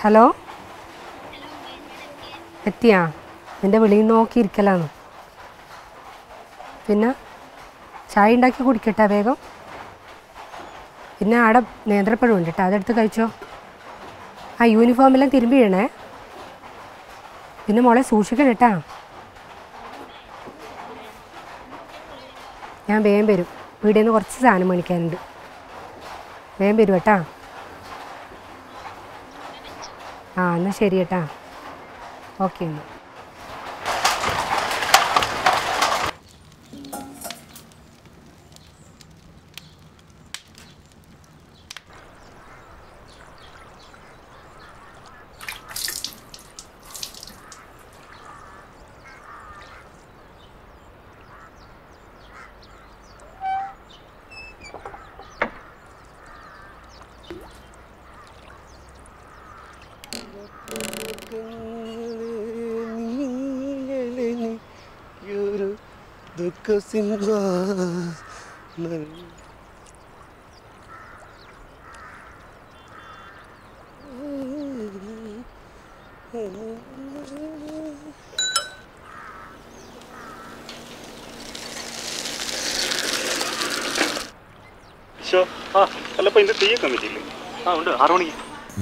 Hello എത്തിയാ നിൻ്റെ വെളിയിൽ നോക്കി ഇരിക്കലാന്ന് പിന്നെ ചായ ഉണ്ടാക്കി കുടിക്കട്ടെ വേഗം പിന്നെ ആടെ നേന്ത്രപ്പഴം ഉണ്ട് കേട്ടോ അതെടുത്ത് കഴിച്ചോ ആ യൂണിഫോമെല്ലാം തിരുമ്പി ഇടണേ പിന്നെ മോളെ സൂക്ഷിക്കണം കേട്ടാ ഞാൻ വേഗം വരും വീടിൽ നിന്ന് കുറച്ച് സാധനം മേടിക്കാനുണ്ട് വേഗം വരും കേട്ടാ ആ എന്നാൽ ശരി കേട്ടാ ഓക്കെ എന്നാൽ ഒരു ദുഃഖ സിംഹാസനം ഷോ ആ അല്ല ഇപ്പൊ ഇതിന്റെ തീയൊക്കെ പറ്റിയില്ലേ ആ ഉണ്ട് ആറു മണിക്ക്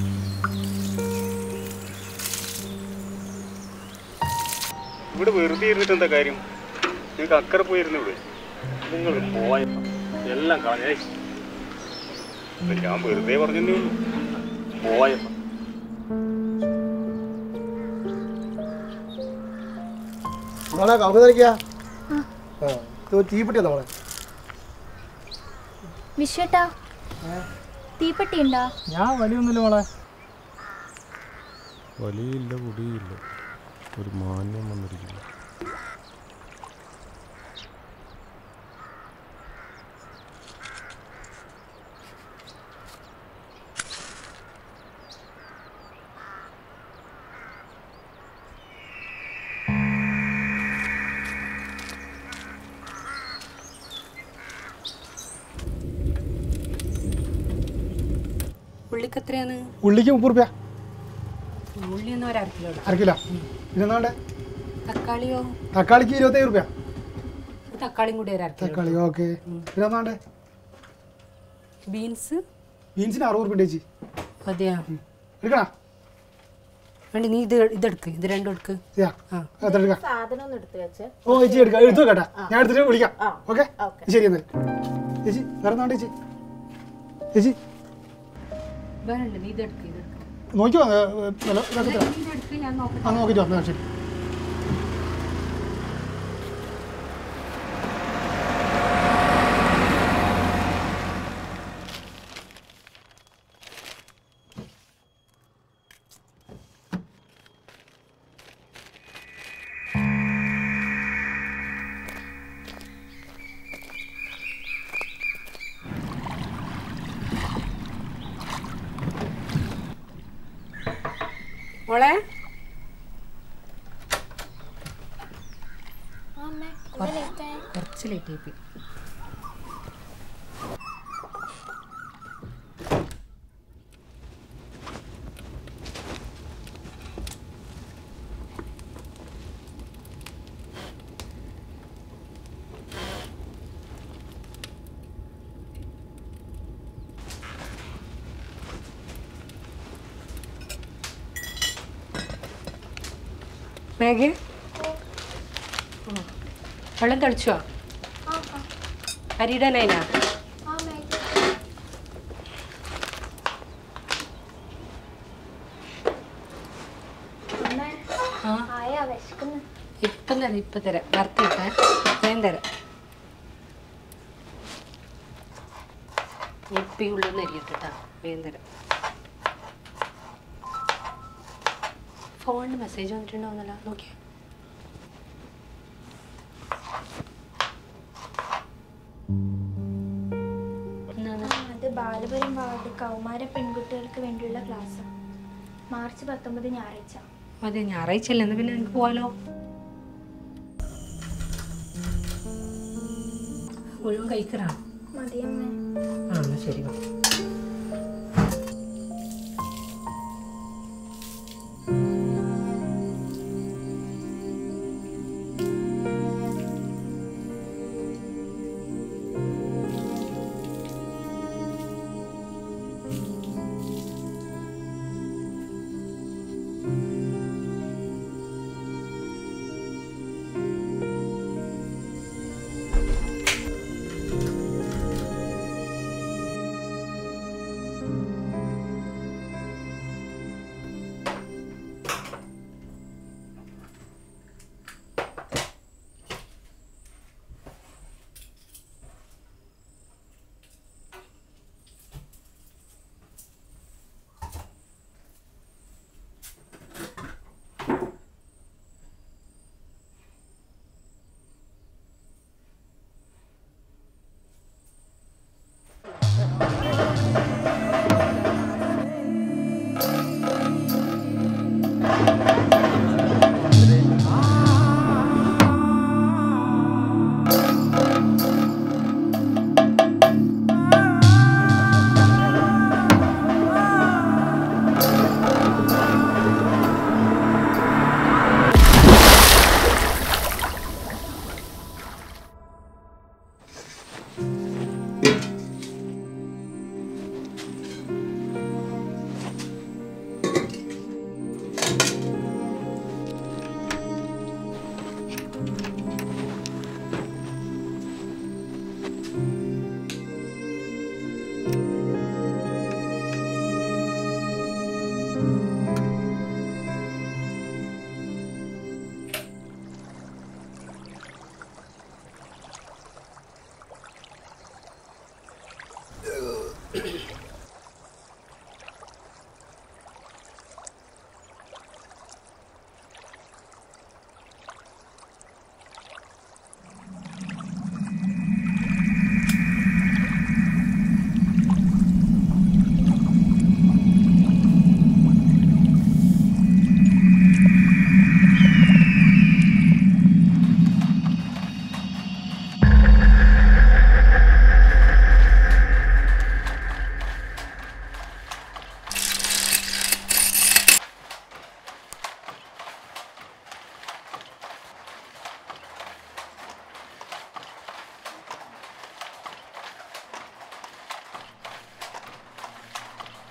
ഇവിടെ വെറുതെ ഇരുന്നിട്ട് എന്താ കാര്യം നിങ്ങൾക്ക് അക്കരെ പോയിരുന്നു ഇവിടെ നിങ്ങൾ പോയ എല്ലാം കളഞ്ഞേ ഞാൻ വെറുതെ പറഞ്ഞേ പോയ മോളെ കൗമുദരിക്കാ ആ ഇത് തീപ്പെട്ടിയാ നമ്മളെ വിശ്വട്ടാ തീപ്പെട്ടി ഉണ്ടോ ഞാൻ വലിയൊന്നുമില്ല മോളെ വലിയില്ല കുടിയില്ല ഒരു മാന്യം വന്നിരിക്കുന്നു ഉള്ളിക്ക് എത്രയാണ് ഉള്ളിക്ക് മുപ്പത് റുപ്യ ഉള്ളി എന്ന് ഒരു അര കിലോ അരക്കില്ല ഇരുന്നാണ്ടേ തക്കാളിയോ തക്കാളിക്ക് ഇരുപത്തേഴ് റുപ്യ ഒരു തക്കാളിയും കൂടി ഒരു അര കിലോ തക്കാളി ഓക്കെ ഇരുന്നാണ്ടേ ബീൻസ് ബീൻസിന് അറുപത് റുപ്യ ചേച്ചി അതെയാ എടുക്കണ വേണ്ടി നീ ഇത് ഇതെടുക്ക് ഇത് രണ്ടും എടുക്ക് ചെയ്യാ ആ. എത്ര എടുക്കാം സാധനം ഒന്ന് എടുത്തു വെച്ച് ഓ ചേച്ചി എടുക്കാം എടുത്തു വെക്കട്ടെ ഞാൻ എടുത്തിട്ട് വിളിക്കാം ഓക്കെ ശരി എന്നാൽ ചേച്ചി വേറെ എന്നാണ്ട് ചേച്ചി ചേച്ചി വേണ്ട നീ ഇതെടുക്ക് ഇതെടുക്ക് നോക്കിയോ ഏ, ഏ, വില ഇതൊക്കെ തരാം. നീ ഇതെടുക്ക് ഞാൻ നോക്കട്ടെ ആ നോക്കിട്ടോ എന്നാ ശരി മോളെ അമ്മേ കുറച്ച് ലേറ്റ് ആയിപ്പോയി മേഘേ വെള്ളം തെളിച്ചോ അരിയിടാനായിനാ ആ ആയാ വിശക്കുന്നു ഇപ്പം തരാം ഇപ്പം തരാം വറുത്തിട്ടെ ഞാൻ തരാം ഇപ്പം ഉള്ളിൽ നിന്ന് അരിയിട്ടാ വേഗം തരാം ഫോണിൽ മെസ്സേജ് വന്നിട്ടുണ്ടോന്നല്ല നോക്കിയാ എന്താണ് അത് ബാലപുരം വാർഡ് കൗമാര പെൺകുട്ടികൾക്ക് വേണ്ടിയുള്ള ക്ലാസ് മാർച്ച് പത്തൊമ്പത് ഞായറാഴ്ച അതെ ഞായറാഴ്ച അല്ലേ എന്നാ പിന്നെ എനിക്ക് പോവാലോ മുഴുവൻ കഴിക്കറാ മതിയമ്മേ ആ എന്നാ ശരി വാ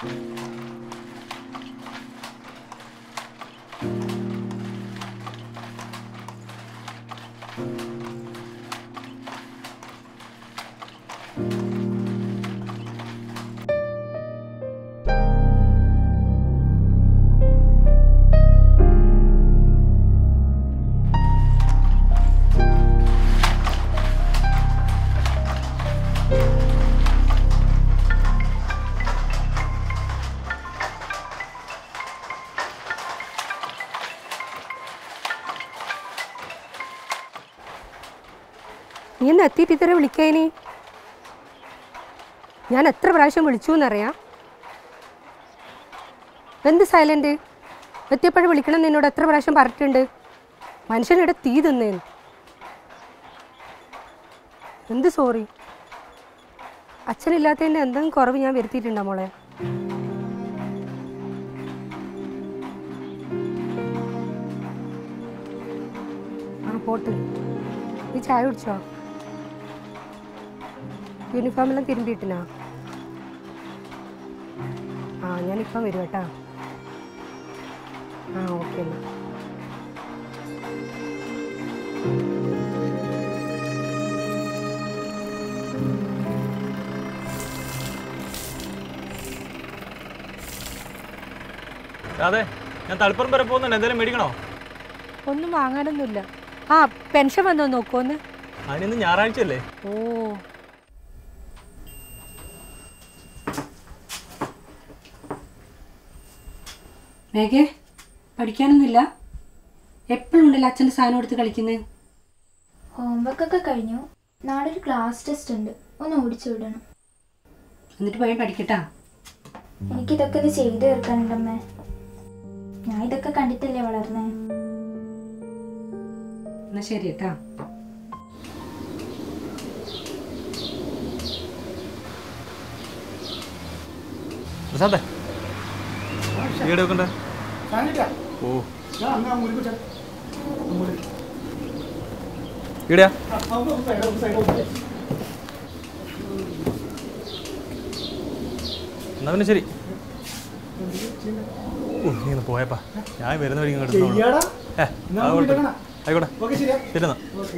നീ ഒന്ന് എത്തിയിട്ട് ഇതുവരെ വിളിക്കാനി ഞാൻ എത്ര പ്രാവശ്യം വിളിച്ചു എന്നറിയാം എന്ത് സൈലൻ്റ് എത്തിയപ്പോഴും വിളിക്കണം എന്ന് എന്നോട് എത്ര പ്രാവശ്യം പറഞ്ഞിട്ടുണ്ട് മനുഷ്യനിടെ തീ തിന്നേന്ന് എന്ത് സോറി അച്ഛനില്ലാത്തതിൻ്റെ എന്തെങ്കിലും കുറവ് ഞാൻ വരുത്തിയിട്ടുണ്ടോ മോളെ ആ പോട്ട് നീ ചായ കുടിച്ചോ യൂണിഫോമെല്ലാം തിരുമ്പിയിട്ടിനാ ആ ഞാനിപ്പം വരും കേട്ടാ ആ ഓക്കെ എന്നാ അതെ ഞാൻ തളിപ്പുറം വരെ പോകുന്നുണ്ട് എന്തെങ്കിലും മേടിക്കണോ ഒന്നും വാങ്ങാനൊന്നുമില്ല ആ പെൻഷൻ വന്നോ നോക്കുമോന്ന് അതിനിന്ന് ഞായറാഴ്ച അല്ലേ ഓ മേഘേ പഠിക്കാനൊന്നുമില്ല എപ്പോഴും ഉണ്ടല്ലോ അച്ഛൻ്റെ സാധനം എടുത്ത് കളിക്കുന്നത് ഹോംവർക്ക് ഒക്കെ കഴിഞ്ഞു നാളെ ഒരു ക്ലാസ് ടെസ്റ്റ് ഉണ്ട് ഒന്ന് ഓടിച്ചു വിടണം എന്നിട്ട് പോയി പഠിക്കട്ടാ എനിക്കിതൊക്കെ ഒന്ന് ചെയ്തു തീർക്കാനുണ്ടമ്മേ ഞാൻ ഇതൊക്കെ കണ്ടിട്ടല്ലേ വളർന്നേ എന്നാ ശരി കേട്ടാ പ്രസാദേ വീട് വെക്കണ്ടേ സാധനം ഓ ഞാൻ അങ്ങ് ആ മുറിക്ക് വെച്ചാ. ആ മുറി. ഇവിടെയാ ആ, ആ, ഒന്ന് ഒന്ന് side, ഒന്ന് side, ഒന്ന് side. എന്നാ പിന്നെ ശരി ഓ നീ ഒന്ന് പോയപ്പാ ഞാൻ വരുന്ന വഴി ഇങ്ങോട്ട് ഇരുന്നോളാം. ചെയ്യാടാ. ഏ എന്നാ അത് കുഴപ്പമില്ല. വീട്ടിൽ ആയിക്കോട്ടെ ഓക്കെ ശരിയാ ശരി എന്നാ ഓക്കെ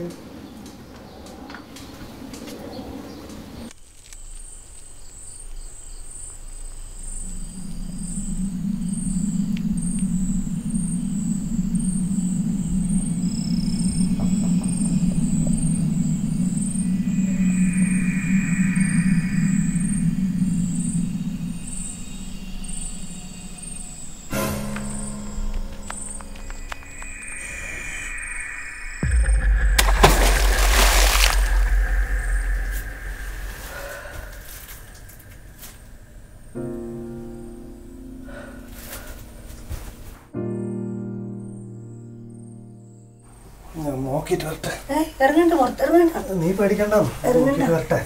ഞാൻ നോക്കിയിട്ട് വരട്ടെ ഇറങ്ങണ്ട പുറത്തിറങ്ങണ്ട നീ പേടിക്കണ്ട നോക്കിയിട്ട് വരട്ടെ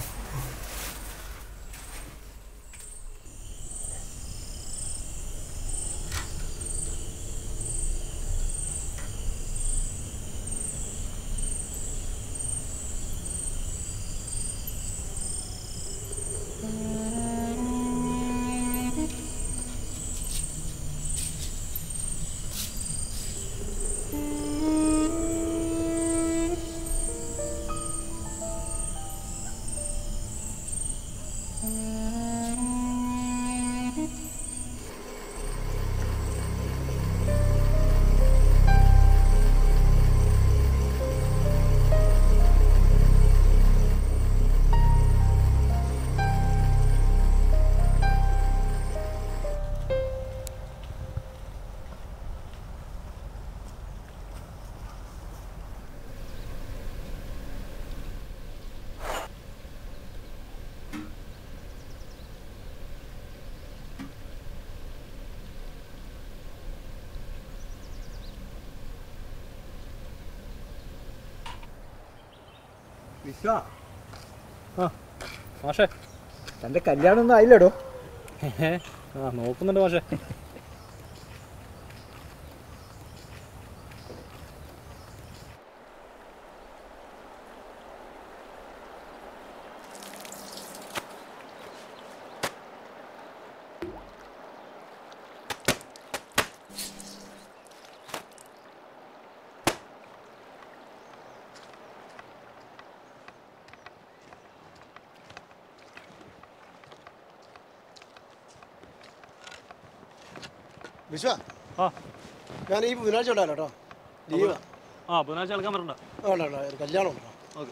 വിശ്വ ആ മാഷേ തന്റെ കല്യാണം ഒന്നും ആയില്ലടോ ഏ ആ നോക്കുന്നുണ്ട് മാഷേ വിശ്വ ആ ഞാൻ ഈ ബുധനാഴ്ച ഉണ്ടാവില്ല കേട്ടോ ലീവാ ആ ബുധനാഴ്ച കേൾക്കാൻ വരണ്ട വേണ്ട വേണ്ട ഒരു കല്യാണം ഉണ്ടോ ഓക്കെ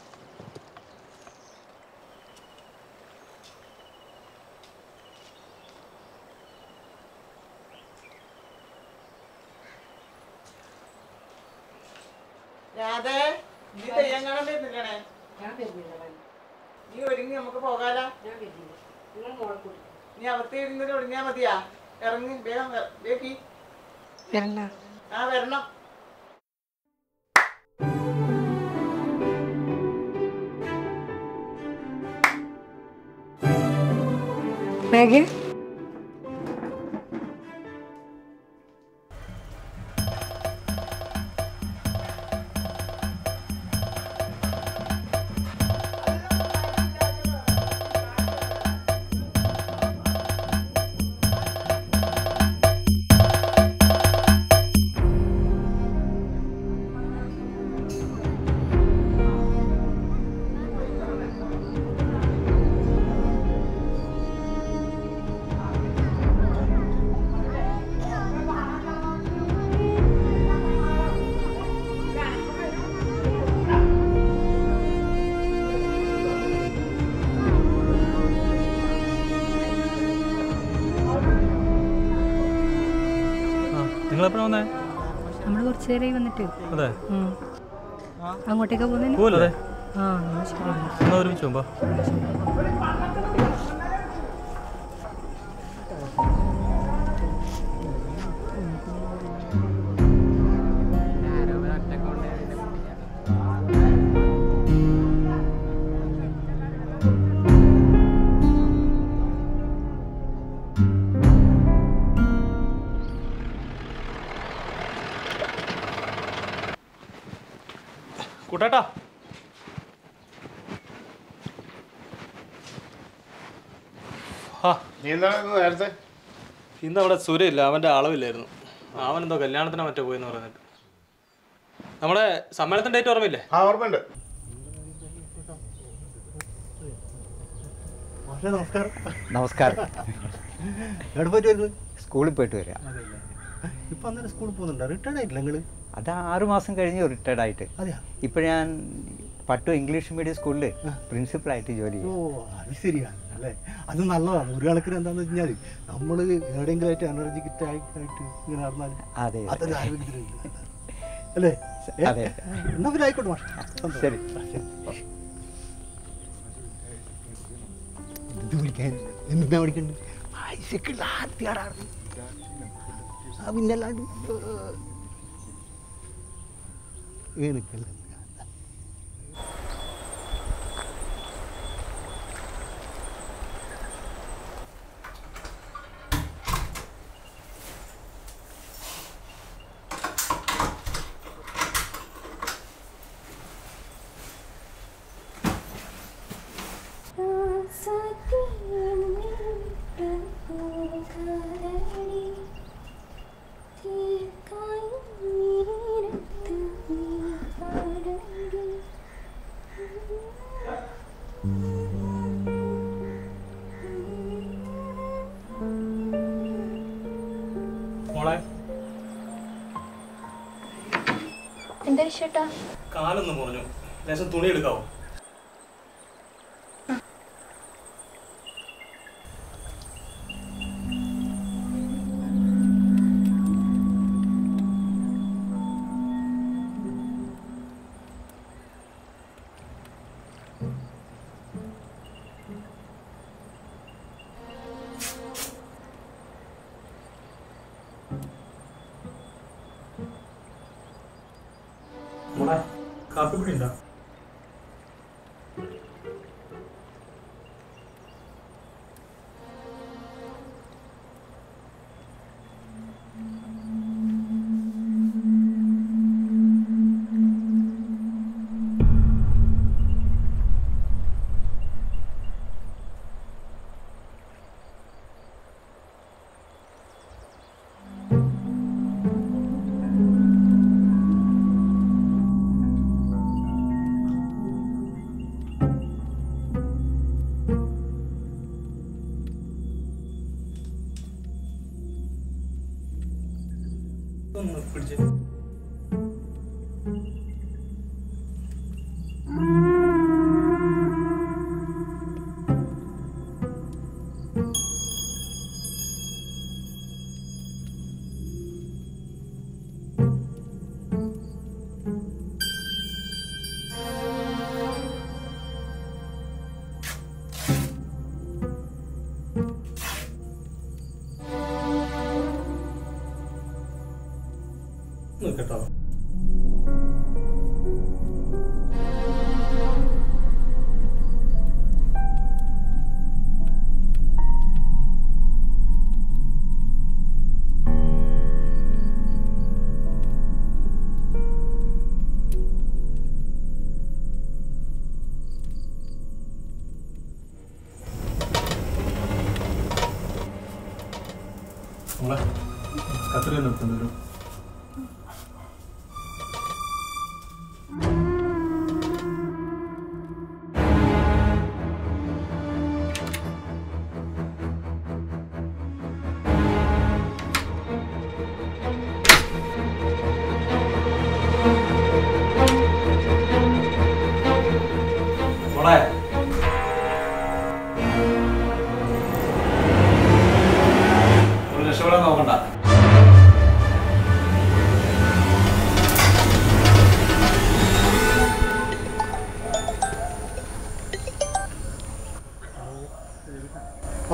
രാധേ നീ തെയ്യം കാണാൻ വരുന്നില്ലണേ നീ ഒരുങ്ങി നമുക്ക് പോകാലോ നീ അകത്ത് ഇരുന്നിട്ട് ഒടുങ്ങിയാ മതിയാ ഇറങ്ങി വേഗം വ- വേഗി വരണ്ട ആ വരണം മേഘേ ആ നിങ്ങൾ എപ്പോഴാണ് വന്നേ നമ്മൾ കുറച്ച് നേരമായി വന്നിട്ട് അതെ ഉം. അങ്ങോട്ടേക്ക് പോകുന്നതിന് പോവല്ലേ ആ എന്നാ ശരി എന്നാൽ ഒരുമിച്ച് പോകുമ്പോ കൂട്ടാട്ടാ ആ നീ എന്താ നേരത്തെ ഇന്ന് അവിടെ സുരയില്ല അവൻ്റെ അളവില്ലായിരുന്നു അവൻ എന്തോ കല്യാണത്തിന് മറ്റോ പോയെന്ന് പറയുന്നിട്ട് നമ്മുടെ സമ്മേളനത്തിൻ്റെ ഡേറ്റ് ഓർമ്മയില്ലേ ആ ഓർമ്മയുണ്ട് നമസ്കാരം നമസ്കാരം എവിടെ പോയിട്ട് വരുന്നത് സ്കൂളിൽ പോയിട്ട് വരിക ഇപ്പൊ അന്നേരം സ്കൂളിൽ പോകുന്നുണ്ടോ റിട്ടയർഡ് ആയിട്ടില്ല നിങ്ങള് അത് ആറു മാസം കഴിഞ്ഞ് റിട്ടയർഡ് ആയിട്ട് അതെയാ ഇപ്പം ഞാൻ പട്ടു ഇംഗ്ലീഷ് മീഡിയം സ്കൂളിൽ പ്രിൻസിപ്പളായിട്ട് ജോലി ഓ ചെയ്യും അത് ശരിയാണ് അല്ലേ അത് നല്ലതാണ് ഒരു കണക്കിന് എന്താണെന്ന് വെച്ച് കഴിഞ്ഞാൽ നമ്മൾ എവിടെയെങ്കിലും ആയിട്ട് എനർജി കിറ്റ് ആയിട്ട് ഇങ്ങനെ നടന്നാൽ അതെ അതൊരു ആരോഗ്യത്തിന് നല്ലതാണ്. അല്ലേ ഏ? അതെ. എന്നാ പിന്നെ ആയിക്കോട്ടെ മാഷ് സന്തോഷം. ശരി. ആ, ശരി. എന്ത് വിളിക്കാൻ എന്താ വിളിക്കണ്ട് ആയിഷക്കുള്ള ആദ്യാടാണ് ആ പിന്നല്ലാണ്ട് എനിക്കല്ല മോളെ എന്താ വിഷയട്ടാ കാലൊന്ന് മുറിഞ്ഞു ലേശം തുണി എടുക്കാവോ മോളെ കാപ്പിപ്പൊടി ഉണ്ടോ ആ പിടിച്ച് കേട്ടോ നമ്മളെ കത്രിക നിർത്തുന്ന ഒരു മോളെ ഒരു രക്ഷപ്പെടാൻ നോക്കണ്ട ആ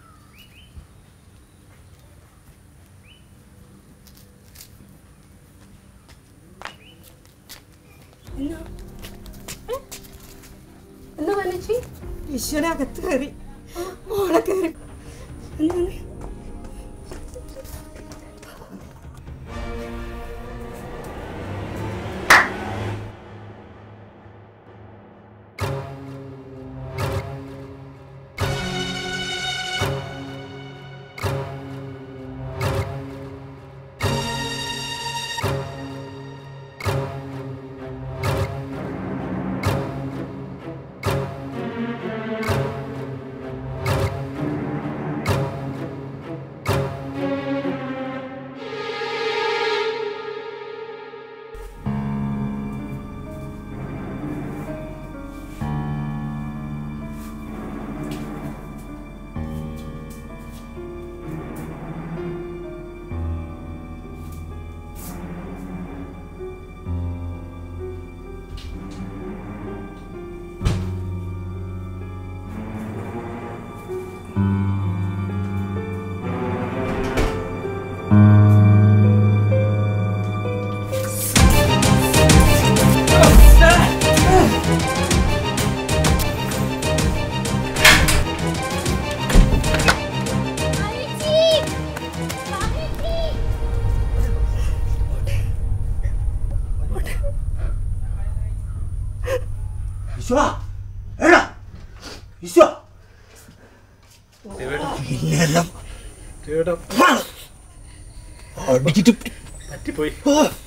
എന്താ മനച്ചി ഈശ്വരകത്ത് കയറി മോളെ കയറി എന്താണ് ഈശ്വര എടാ ഈശ്വര ഇന്നെല്ലാം ചേട്ടാ അടിച്ചിട്ട് പറ്റിപ്പോയി ഓ